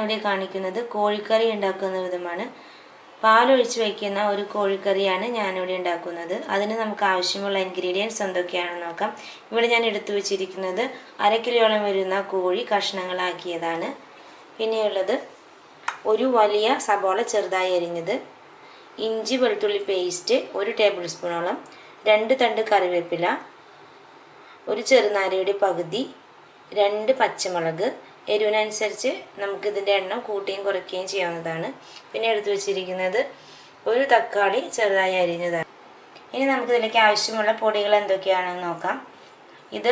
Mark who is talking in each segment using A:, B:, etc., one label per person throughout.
A: ഞാനിവിടെ കാണിക്കുന്നത് കോഴിക്കറി ഉണ്ടാക്കുന്ന വിധമാണ് പാലൊഴിച്ച് വയ്ക്കുന്ന ഒരു കോഴിക്കറിയാണ് ഞാനിവിടെ ഉണ്ടാക്കുന്നത് അതിന് നമുക്ക് ആവശ്യമുള്ള ഇൻഗ്രീഡിയൻസ് എന്തൊക്കെയാണെന്ന് നോക്കാം ഇവിടെ ഞാൻ എടുത്തു വെച്ചിരിക്കുന്നത് അര കിലോളം വരുന്ന കോഴി കഷ്ണങ്ങളാക്കിയതാണ് പിന്നെയുള്ളത് ഒരു വലിയ സബോള ചെറുതായി അരിഞ്ഞത് ഇഞ്ചി വെളുത്തുള്ളി പേസ്റ്റ് ഒരു ടേബിൾ സ്പൂണോളം രണ്ട് തണ്ട് കറിവേപ്പില ഒരു ചെറുനാരയുടെ പകുതി രണ്ട് പച്ചമുളക് എരിവിനനുസരിച്ച് നമുക്കിതിൻ്റെ എണ്ണം കൂട്ടുകയും കുറയ്ക്കുകയും ചെയ്യാവുന്നതാണ് പിന്നെ എടുത്തു വെച്ചിരിക്കുന്നത് ഒരു തക്കാളി ചെറുതായി അരിഞ്ഞതാണ് ഇനി നമുക്കിതിലേക്ക് ആവശ്യമുള്ള പൊടികൾ എന്തൊക്കെയാണെന്ന് നോക്കാം ഇത്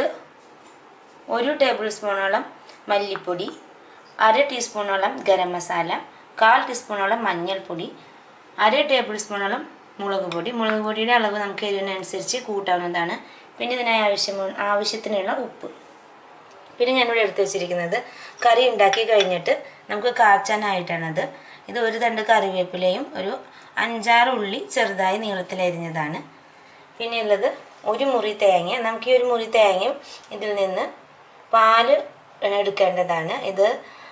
A: ഒരു ടേബിൾ സ്പൂണോളം മല്ലിപ്പൊടി അര ടീസ്പൂണോളം ഗരം മസാല കാൽ ടീസ്പൂണോളം മഞ്ഞൾപ്പൊടി അര ടേബിൾ സ്പൂണോളം മുളക് പൊടി മുളക് പൊടിയുടെ അളവ് നമുക്ക് എരിവിനനുസരിച്ച് കൂട്ടാവുന്നതാണ് പിന്നെ ഇതിനായി ആവശ്യമു ആവശ്യത്തിനുള്ള ഉപ്പ് പിന്നെ ഞാനിവിടെ എടുത്തു വെച്ചിരിക്കുന്നത് കറി ഉണ്ടാക്കി കഴിഞ്ഞിട്ട് നമുക്ക് കാച്ചാനായിട്ടാണത് ഇത് ഒരു തണ്ട് കറിവേപ്പിലയും ഒരു അഞ്ചാറ് ഉള്ളി ചെറുതായി നീളത്തിലരിഞ്ഞതാണ് പിന്നെ ഉള്ളത് ഒരു മുറി തേങ്ങ നമുക്ക് ഈ ഒരു മുറി തേങ്ങയും ഇതിൽ നിന്ന് പാല് എടുക്കേണ്ടതാണ് ഇത്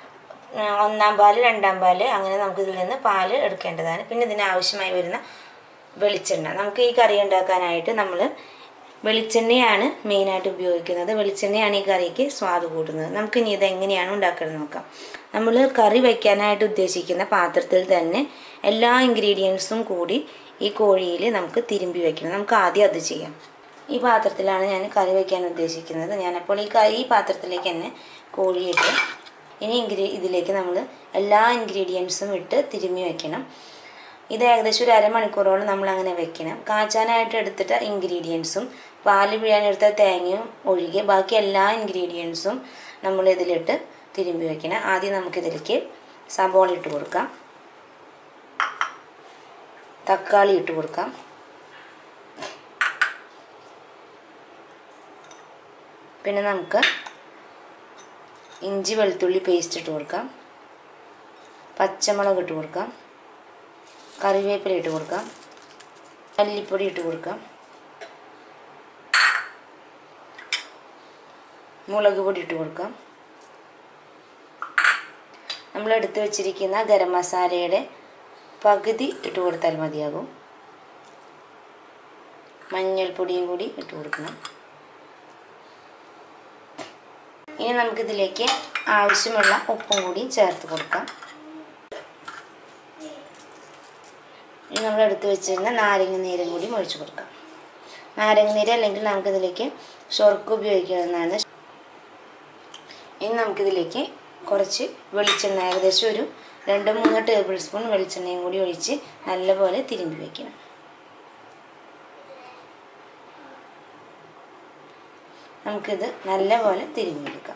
A: ഒന്നാം പാല് രണ്ടാം പാല് അങ്ങനെ നമുക്ക് ഇതിൽ നിന്ന് പാല് എടുക്കേണ്ടതാണ് പിന്നെ ഇതിന് ആവശ്യമായി വരുന്ന വെളിച്ചെണ്ണ നമുക്ക് ഈ കറി ഉണ്ടാക്കാനായിട്ട് നമ്മൾ വെളിച്ചെണ്ണയാണ് മെയിനായിട്ട് ഉപയോഗിക്കുന്നത് വെളിച്ചെണ്ണയാണ് ഈ കറിക്ക് സ്വാദ് കൂട്ടുന്നത് നമുക്ക് ഇനി ഇത് എങ്ങനെയാണ് ഉണ്ടാക്കുന്നത് നോക്കാം നമ്മൾ കറി വയ്ക്കാനായിട്ട് ഉദ്ദേശിക്കുന്ന പാത്രത്തിൽ തന്നെ എല്ലാ ഇൻഗ്രീഡിയൻസും കൂടി ഈ കോഴിയിൽ നമുക്ക് തിരുമ്പി വെക്കണം നമുക്ക് ആദ്യം അത് ചെയ്യാം ഈ പാത്രത്തിലാണ് ഞാൻ കറി വയ്ക്കാൻ ഉദ്ദേശിക്കുന്നത് ഞാനപ്പോൾ ഈ കറി ഈ പാത്രത്തിലേക്ക് തന്നെ കോഴിയിട്ട് ഇനി ഇൻഗ്രീ ഇതിലേക്ക് നമ്മൾ എല്ലാ ഇൻഗ്രീഡിയൻസും ഇട്ട് തിരുമ്മി വെക്കണം ഇത് ഏകദേശം ഒരു അരമണിക്കൂറോളം നമ്മൾ അങ്ങനെ വെക്കണം കാച്ചാനായിട്ട് എടുത്തിട്ട ഇൻഗ്രീഡിയൻസും പാല് പിഴിയാനെടുത്ത തേങ്ങയും ഒഴികെ ബാക്കി എല്ലാ ഇൻഗ്രീഡിയൻസും നമ്മൾ ഇതിലിട്ട് തിരുമ്പി വെക്കണം ആദ്യം നമുക്കിതിലേക്ക് സബോള ഇട്ട് കൊടുക്കാം തക്കാളി ഇട്ട് കൊടുക്കാം പിന്നെ നമുക്ക് ഇഞ്ചി വെളുത്തുള്ളി പേസ്റ്റ് ഇട്ട് കൊടുക്കാം പച്ചമുളക് ഇട്ട് കൊടുക്കാം കറിവേപ്പില ഇട്ട് കൊടുക്കാം മല്ലിപ്പൊടി ഇട്ട് കൊടുക്കാം മുളക് പൊടി ഇട്ട് കൊടുക്കാം നമ്മൾ എടുത്തു വച്ചിരിക്കുന്ന ഗരം മസാലയുടെ പകുതി ഇട്ട് കൊടുത്താൽ മതിയാകും മഞ്ഞൾപ്പൊടിയും കൂടി ഇട്ട് കൊടുക്കണം ഇനി നമുക്കിതിലേക്ക് ആവശ്യമുള്ള ഉപ്പും കൂടി ചേർത്ത് കൊടുക്കാം ഇനി നമ്മൾ എടുത്ത് വെച്ചിരുന്ന നാരങ്ങ നീരും കൂടി ഒഴിച്ചു കൊടുക്കാം നാരങ്ങ നീര് അല്ലെങ്കിൽ നമുക്കിതിലേക്ക് ഷൊർക്ക് ഉപയോഗിക്കാവുന്നതാണ് ഇനി നമുക്കിതിലേക്ക് കുറച്ച് വെളിച്ചെണ്ണ ഏകദേശം ഒരു രണ്ട് മൂന്ന് ടേബിൾ സ്പൂൺ വെളിച്ചെണ്ണയും കൂടി ഒഴിച്ച് നല്ലപോലെ തിരുമ്പി വയ്ക്കണം നമുക്കിത് നല്ലപോലെ തിരുമ്മിയെടുക്കാം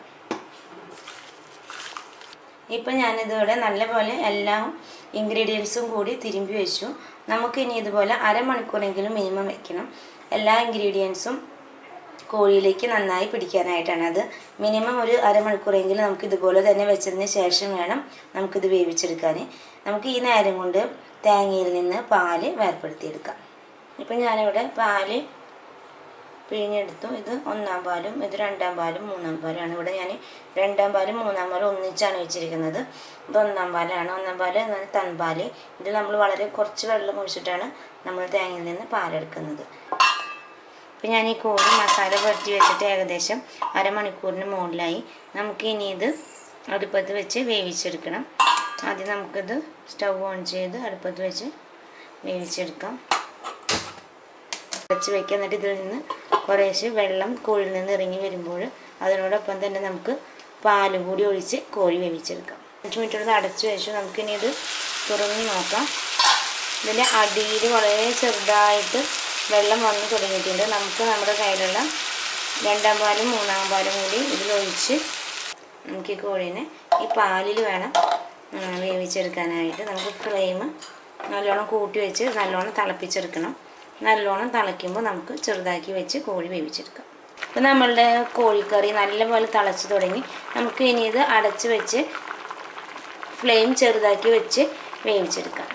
A: ഇപ്പം ഞാനിതിവിടെ നല്ലപോലെ എല്ലാ ഇൻഗ്രീഡിയൻസും കൂടി തിരുമ്പി വെച്ചു നമുക്കിനി ഇതുപോലെ അരമണിക്കൂറെങ്കിലും മിനിമം വെക്കണം എല്ലാ ഇൻഗ്രീഡിയൻസും കോഴിയിലേക്ക് നന്നായി പിടിക്കാനായിട്ടാണ് അത് മിനിമം ഒരു അരമണിക്കൂറെങ്കിലും നമുക്ക് ഇതുപോലെ തന്നെ വെച്ചതിന് ശേഷം വേണം നമുക്കിത് വേവിച്ചെടുക്കാൻ നമുക്ക് ഈ നേരം കൊണ്ട് തേങ്ങയിൽ നിന്ന് പാല് വേർപ്പെടുത്തിയെടുക്കാം ഇപ്പം ഞാനിവിടെ പാല് പിഴിഞ്ഞെടുത്തു ഇത് ഒന്നാം പാലും ഇത് രണ്ടാം പാലും മൂന്നാം പാലുമാണ് ഇവിടെ ഞാൻ രണ്ടാം പാലും മൂന്നാം പാലും ഒന്നിച്ചാണ് വെച്ചിരിക്കുന്നത് ഇത് ഒന്നാം പാലാണ് ഒന്നാം പാല് എന്ന് പറഞ്ഞാൽ തൻപാല് ഇത് നമ്മൾ വളരെ കുറച്ച് വെള്ളം ഒഴിച്ചിട്ടാണ് നമ്മൾ തേങ്ങയിൽ നിന്ന് പാലെടുക്കുന്നത് ഇപ്പം ഞാൻ ഈ കോഴി മസാല പുരട്ടി വെച്ചിട്ട് ഏകദേശം അരമണിക്കൂറിന് മുകളിലായി നമുക്ക് ഇനി ഇത് അടുപ്പത്ത് വെച്ച് വേവിച്ചെടുക്കണം ആദ്യം നമുക്കിത് സ്റ്റൗ ഓൺ ചെയ്ത് അടുപ്പത്ത് വെച്ച് വേവിച്ചെടുക്കാം വെച്ച് വെക്കുക എന്നിട്ട് ഇതിൽ നിന്ന് കുറേശ്ശെ വെള്ളം കോഴിയിൽ നിന്ന് ഇറങ്ങി വരുമ്പോൾ അതിനോടൊപ്പം തന്നെ നമുക്ക് പാലും കൂടി ഒഴിച്ച് കോഴി വേവിച്ചെടുക്കാം അഞ്ച് മിനിറ്റ് അടച്ച് വെച്ചു നമുക്കിനി ഇത് തുറന്ന് നോക്കാം ഇതിൻ്റെ അടിയിൽ വളരെ ചെറുതായിട്ട് വെള്ളം വന്ന് തുടങ്ങിയിട്ടുണ്ട് നമുക്ക് നമ്മുടെ കയ്യിലുള്ള രണ്ടാം പാലും മൂന്നാം പാലും കൂടി ഇതിലൊഴിച്ച് നമുക്ക് ഈ കോഴീനെ ഈ പാലിൽ വേണം വേവിച്ചെടുക്കാനായിട്ട് നമുക്ക് ഫ്ലെയിം നല്ലോണം കൂട്ടി വെച്ച് നല്ലോണം തിളപ്പിച്ചെടുക്കണം നല്ലോണം തിളയ്ക്കുമ്പോൾ നമുക്ക് ചെറുതാക്കി വെച്ച് കോഴി വേവിച്ചെടുക്കാം ഇപ്പം നമ്മളുടെ കോഴിക്കറി നല്ലപോലെ തിളച്ച് തുടങ്ങി നമുക്ക് ഇനി ഇത് അടച്ച് വെച്ച് ഫ്ലെയിം ചെറുതാക്കി വെച്ച് വേവിച്ചെടുക്കാം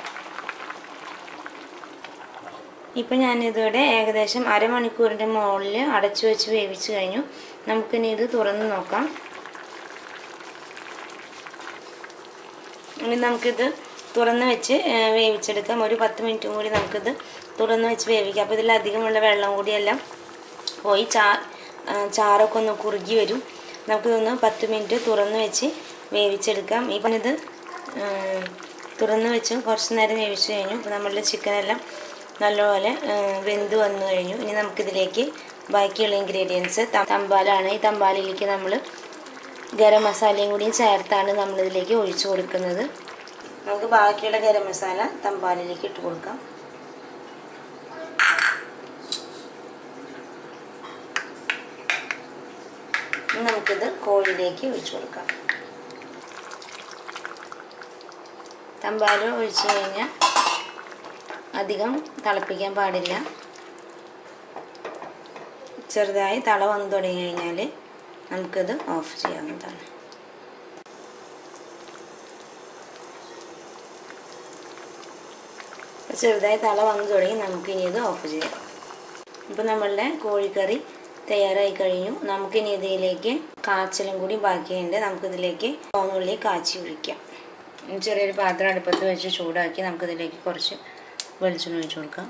A: ഇപ്പം ഞാനിതിവിടെ ഏകദേശം അരമണിക്കൂറിൻ്റെ മുകളിൽ അടച്ചു വെച്ച് വേവിച്ച് കഴിഞ്ഞു നമുക്കിനി ഇത് തുറന്ന് നോക്കാം ഇനി നമുക്കിത് തുറന്ന് വെച്ച് ആ, വേവിച്ചെടുക്കാം ഒരു പത്ത് മിനിറ്റും കൂടി നമുക്കിത് തുറന്ന് വെച്ച് വേവിക്കാം അപ്പോൾ ഇതിലധികമുള്ള വെള്ളം കൂടിയെല്ലാം പോയി ചാ ആ, ചാറൊക്കെ ഒന്ന് കുറുകി വരും നമുക്കിതൊന്ന് പത്ത് മിനിറ്റ് തുറന്ന് വെച്ച് വേവിച്ചെടുക്കാം ഈ പറഞ്ഞത് ആ, തുറന്ന് വെച്ച് കുറച്ച് നേരം വേവിച്ച് കഴിഞ്ഞു അപ്പോൾ നമ്മളുടെ ചിക്കനെല്ലാം നല്ലപോലെ ആ, വെന്ത് വന്നു കഴിഞ്ഞു ഇനി നമുക്കിതിലേക്ക് ബാക്കിയുള്ള ഇൻഗ്രീഡിയൻസ് തമ്പാലാണ് ഈ തമ്പാലിലേക്ക് നമ്മൾ ഗരം മസാലയും കൂടിയും ചേർത്താണ് നമ്മളിതിലേക്ക് ഒഴിച്ചു കൊടുക്കുന്നത് നമുക്ക് ബാക്കിയുള്ള ഗരം മസാല തമ്പാലിലേക്ക് ഇട്ട് കൊടുക്കാം ഇനി നമുക്കിത് കോഴിയിലേക്ക് ഒഴിച്ചു കൊടുക്കാം തമ്പാൽ ഒഴിച്ചു കഴിഞ്ഞാൽ അധികം തിളപ്പിക്കാൻ പാടില്ല ചെറുതായി തള വന്നു തുടങ്ങി കഴിഞ്ഞാൽ നമുക്കത് ഓഫ് ചെയ്യാവുന്നതാണ് ഇപ്പൊ ചെറുതായി തള വന്നു തുടങ്ങി നമുക്കിനി ഇത് ഓഫ് ചെയ്യാം ഇപ്പം നമ്മളുടെ കോഴിക്കറി തയ്യാറായി കഴിഞ്ഞു നമുക്കിനി ഇതിലേക്ക് കാച്ചലും കൂടി ബാക്കിയുണ്ട് നമുക്കിതിലേക്ക് ചുവന്നുള്ളി കാച്ചി ഒഴിക്കാം ഇനി ചെറിയൊരു പാത്രം അടുപ്പത്ത് വെച്ച് ചൂടാക്കി നമുക്കിതിലേക്ക് കുറച്ച് വെളിച്ചെണ്ണ ഒഴിച്ചു കൊടുക്കാം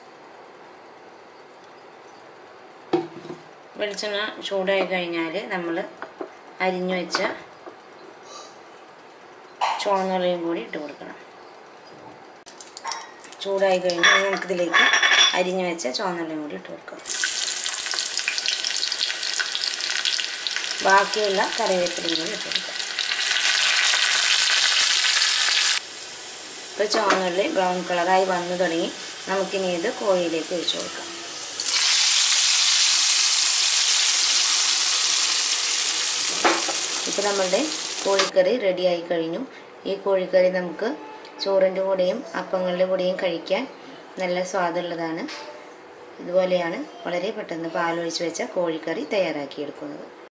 A: വെളിച്ചെണ്ണ ചൂടായി കഴിഞ്ഞാൽ നമ്മൾ അരിഞ്ഞു വെച്ച ചുവന്നുള്ളിയും കൂടി ഇട്ട് കൊടുക്കണം ചൂടായി കഴിഞ്ഞാൽ നമുക്കിതിലേക്ക് അരിഞ്ഞു വെച്ച ചുവന്നുള്ളിയും കൂടി ഇട്ട് കൊടുക്കാം ബാക്കിയുള്ള കറിവേപ്പിലയും കൂടി ഇട്ട് കൊടുക്കാം ഇപ്പോൾ ചുവന്നുള്ളി ബ്രൗൺ കളറായി വന്നു തുടങ്ങി നമുക്കിനി ഇത് കോഴിയിലേക്ക് ഒഴിച്ചു കൊടുക്കാം ഇപ്പോൾ നമ്മളുടെ കോഴിക്കറി റെഡിയായി കഴിഞ്ഞു ഈ കോഴിക്കറി നമുക്ക് ചോറിൻ്റെ കൂടെയും അപ്പങ്ങളുടെ കൂടെയും കഴിക്കാൻ നല്ല സ്വാദുള്ളതാണ് ഇതുപോലെയാണ് വളരെ പെട്ടെന്ന് പാലൊഴിച്ച് വെച്ച കോഴിക്കറി തയ്യാറാക്കിയെടുക്കുന്നത്